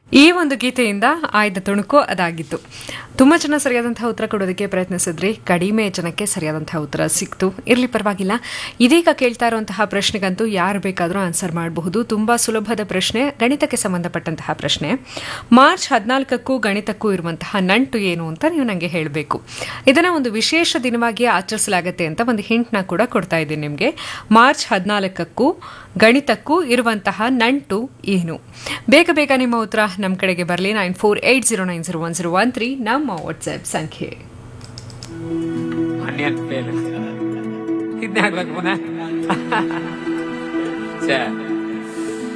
ಈ ಒಂದು ಗೀತೆಯಿಂದ ಆಯ್ದ ತುಣುಕು ಅದಾಗಿತ್ತು ತುಂಬಾ ಜನ ಸರಿಯಾದಂತಹ ಉತ್ತರ ಕೊಡೋದಕ್ಕೆ ಪ್ರಯತ್ನಿಸಿದ್ರಿ ಕಡಿಮೆ ಜನಕ್ಕೆ ಸರಿಯಾದಂತಹ ಉತ್ತರ ಸಿಕ್ತು ಇರ್ಲಿ ಪರವಾಗಿಲ್ಲ ಇದೀಗ ಕೇಳ್ತಾ ಇರುವಂತಹ ಪ್ರಶ್ನೆಗಂತೂ ಯಾರು ಬೇಕಾದರೂ ಆನ್ಸರ್ ಮಾಡಬಹುದು ತುಂಬಾ ಸುಲಭದ ಪ್ರಶ್ನೆ ಗಣಿತಕ್ಕೆ ಸಂಬಂಧಪಟ್ಟಂತಹ ಪ್ರಶ್ನೆ ಮಾರ್ಚ್ ಹದಿನಾಲ್ಕಕ್ಕೂ ಗಣಿತಕ್ಕೂ ಇರುವಂತಹ ನಂಟು ಏನು ಅಂತ ನೀವು ನನಗೆ ಹೇಳಬೇಕು ಇದನ್ನ ಒಂದು ವಿಶೇಷ ದಿನವಾಗಿ ಆಚರಿಸಲಾಗುತ್ತೆ ಅಂತ ಒಂದು ಹಿಂಟ್ನ ಕೂಡ ಕೊಡ್ತಾ ಇದ್ದೀನಿ ನಿಮಗೆ ಮಾರ್ಚ್ ಹದಿನಾಲ್ಕಕ್ಕೂ ಗಣಿತಕ್ಕೂ ಇರುವಂತಹ ನಂಟು ಏನು ಬೇಗ ಬೇಗ ನಿಮ್ಮ ಉತ್ತರ ನಮ್ಮ ಕಡೆಗೆ ಬರಲಿ nine four eight zero nine zero one zero one three ನಮ್ಮ ವಾಟ್ಸ್ಆಪ್ ಸಂಖ್ಯೆ ಆನಿಯನ್ ಫೇಲ್ ಇದನ್ನೇ ಹಾಕ್ಬೇಕು ಪುನಃ ಛೇ